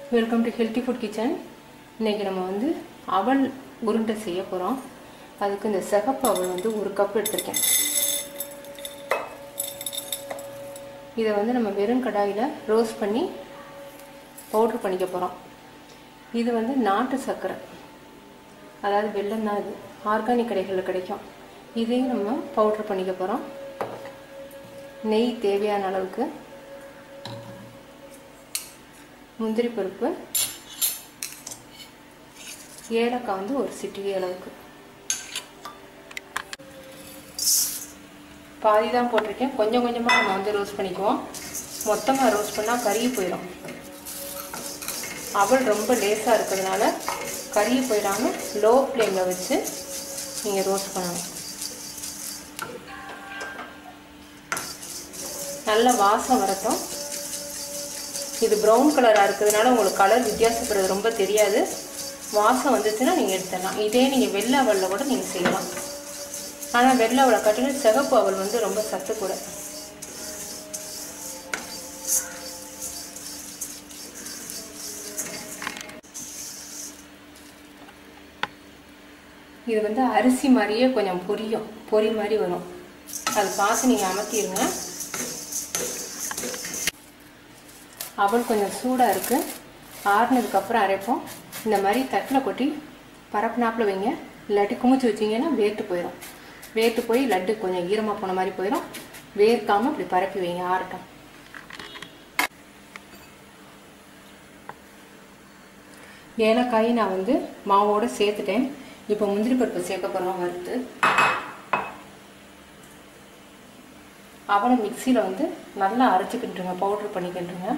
welcome to healthy food kitchen இன்றைக்கி நம்ம வந்து அவல் உருண்டை செய்ய போகிறோம் அதுக்கு இந்த சிகப்பு அவல் வந்து ஒரு கப் எடுத்திருக்கேன் இதை வந்து நம்ம வெறும் கடாயில் ரோஸ்ட் பண்ணி பவுட்ரு பண்ணிக்க போகிறோம் இது வந்து நாட்டு சர்க்கரை அதாவது வெல்லம் தான் இது ஆர்கானிக் கடைகளில் கிடைக்கும் இதையும் நம்ம பவுட்ரு பண்ணிக்க போகிறோம் நெய் தேவையான அளவுக்கு முந்திரி பருப்பு ஏலக்காய் வந்து ஒரு சிட்டிகை அளவுக்கு பாதி தான் போட்டிருக்கேன் கொஞ்சம் கொஞ்சமாக நம்ம வந்து ரோஸ்ட் பண்ணிக்குவோம் மொத்தமாக ரோஸ்ட் பண்ணால் கருகி போயிடும் அவள் ரொம்ப லேசாக இருக்கிறதுனால கருகி போயிடாமல் லோ ஃப்ளேமில் வச்சு நீங்கள் ரோஸ்ட் பண்ணணும் நல்ல வாசம் வரட்டும் இது ப்ரௌன் கலராக இருக்கிறதுனால உங்களுக்கு கலர் வித்தியாசப்படுறது ரொம்ப தெரியாது வாசம் வந்துச்சுன்னா நீங்கள் எடுத்துடலாம் இதே நீங்கள் வெள்ளை அவலில் கூட நீங்கள் செய்யலாம் ஆனால் வெள்ளை அவலை காட்டிலும் சிகப்பு அவல் வந்து ரொம்ப சத்து கூட இது வந்து அரிசி மாதிரியே கொஞ்சம் பொரியும் பொரி மாதிரி வரும் அது பார்த்து நீங்கள் அமர்த்திடுங்க அவல் கொஞ்சம் சூடாக இருக்குது ஆறுனதுக்கப்புறம் அரைப்போம் இந்த மாதிரி தட்டில் கொட்டி பரப்புனாப்பில் வைங்க இல்லாட்டி குமிச்சு வச்சிங்கன்னா வேர்த்து போயிடும் வேர்த்து போய் லட்டு கொஞ்சம் ஈரமாக போன மாதிரி போயிடும் வேர்க்காமல் இப்படி பரப்பி வைங்க ஆறட்டும் ஏலக்காய் நான் வந்து மாவோடு சேர்த்துட்டேன் இப்போ முந்திரி பருப்பு சேர்க்க போகிறோம் வறுத்து அவனை மிக்சியில் வந்து நல்லா அரைச்சிக்கிட்டுருங்க பவுட்ரு பண்ணிக்கிட்டுருங்க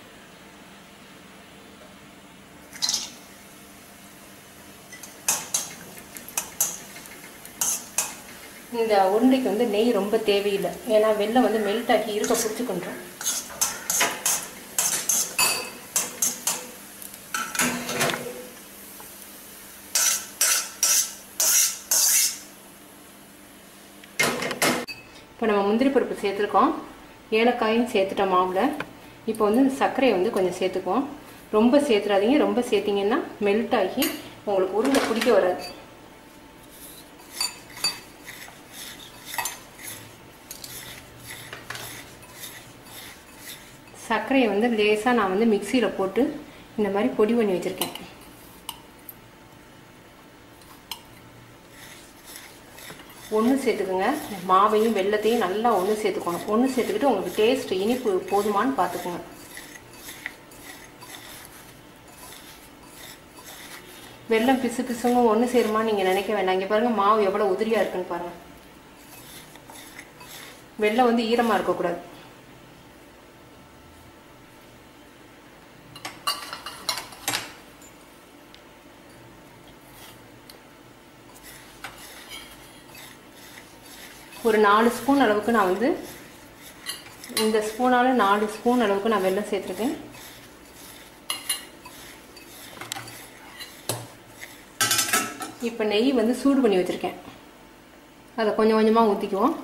இந்த உருண்டைக்கு வந்து நெய் ரொம்ப தேவையில்லை ஏன்னா வெள்ளம் வந்து மெல்ட் ஆக்கி இருக்க பிடிச்சிக்கின்றோம் இப்போ நம்ம முந்திரி பருப்பு சேர்த்துருக்கோம் ஏலக்காயும் சேர்த்துட்டோம் மாவில் இப்போ வந்து சர்க்கரையை வந்து கொஞ்சம் சேர்த்துக்குவோம் ரொம்ப சேர்த்துறாதீங்க ரொம்ப சேர்த்திங்கன்னா மெல்ட் ஆகி உங்களுக்கு உருண்டை பிடிக்க வராது சர்க்கரையை வந்து லேசாக நான் வந்து மிக்சியில் போட்டு இந்த மாதிரி பொடி பண்ணி வச்சுருக்கேன் ஒன்று சேர்த்துக்குங்க மாவையும் வெள்ளத்தையும் நல்லா ஒன்று சேர்த்துக்கணும் ஒன்று சேர்த்துக்கிட்டு உங்களுக்கு டேஸ்ட் இனிப்பு போதுமான்னு பார்த்துக்குங்க வெள்ளம் பிசு பிசுங்க ஒன்று சேருமா நீங்கள் நினைக்க வேண்டாம் இங்கே பாருங்கள் மாவு எவ்வளோ உதிரியாக இருக்குன்னு பாருங்கள் வெள்ளம் வந்து ஈரமாக இருக்கக்கூடாது ஒரு நாலு ஸ்பூன் அளவுக்கு நான் வந்து இந்த ஸ்பூனால் நாலு ஸ்பூன் அளவுக்கு நான் வெல்லம் சேர்த்துருக்கேன் இப்போ நெய் வந்து சூடு பண்ணி வச்சுருக்கேன் அதை கொஞ்சம் கொஞ்சமாக ஊற்றிக்குவோம்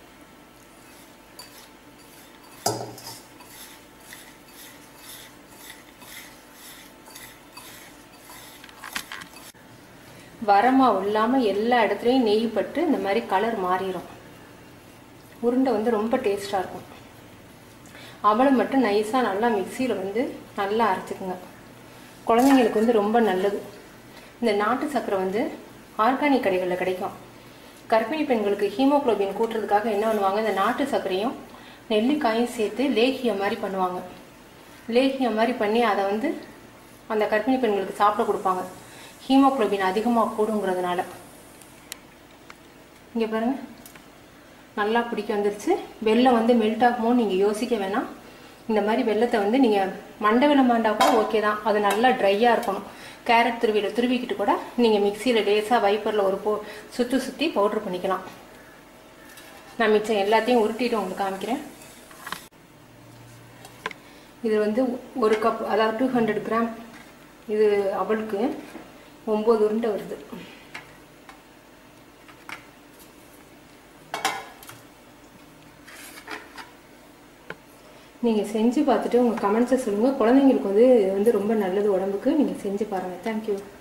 வரமாவு இல்லாமல் எல்லா இடத்துலையும் நெய் பட்டு இந்த மாதிரி கலர் மாறிடும் உருண்டை வந்து ரொம்ப டேஸ்ட்டாக இருக்கும் அவளை மட்டும் நைஸாக நல்லா மிக்சியில் வந்து நல்லா அரைச்சிக்குங்க குழந்தைங்களுக்கு வந்து ரொம்ப நல்லது இந்த நாட்டு சர்க்கரை வந்து ஆர்கானிக் கடைகளில் கிடைக்கும் கர்ப்பிணி பெண்களுக்கு ஹீமோக்ளோபின் கூட்டுறதுக்காக என்ன பண்ணுவாங்க இந்த நாட்டு சர்க்கரையும் நெல்லிக்காயும் சேர்த்து லேகியம் மாதிரி பண்ணுவாங்க லேகியம் மாதிரி பண்ணி அதை வந்து அந்த கர்ப்பிணி பெண்களுக்கு சாப்பிட கொடுப்பாங்க ஹீமோக்ளோபின் அதிகமாக கூடுங்கிறதுனால இங்கே பாருங்கள் நல்லா பிடிக்க வந்துருச்சு வெள்ளம் வந்து மெல்ட் ஆகுமோன்னு நீங்கள் யோசிக்க வேணாம் இந்த மாதிரி வெள்ளத்தை வந்து நீங்கள் மண்டை வெள்ளமாண்டா கூட ஓகே தான் அது நல்லா ட்ரையாக இருக்கணும் கேரட் துருவியில் துருவிக்கிட்டு கூட நீங்கள் மிக்சியில் லேசாக வைப்பரில் ஒரு போ சுற்றி சுற்றி பவுட்ரு பண்ணிக்கலாம் நான் மிச்சம் எல்லாத்தையும் உருட்டிட்டு உங்களுக்கு காமிக்கிறேன் இது வந்து ஒரு கப் அதாவது டூ ஹண்ட்ரட் கிராம் இது அவளுக்கு ஒம்பது உருண்டை வருது நீங்கள் செஞ்சு பார்த்துட்டு உங்கள் கமெண்ட்ஸை சொல்லுங்கள் குழந்தைங்களுக்கு வந்து இது வந்து ரொம்ப நல்லது உடம்புக்கு நீங்கள் செஞ்சு பாருங்கள் தேங்க்யூ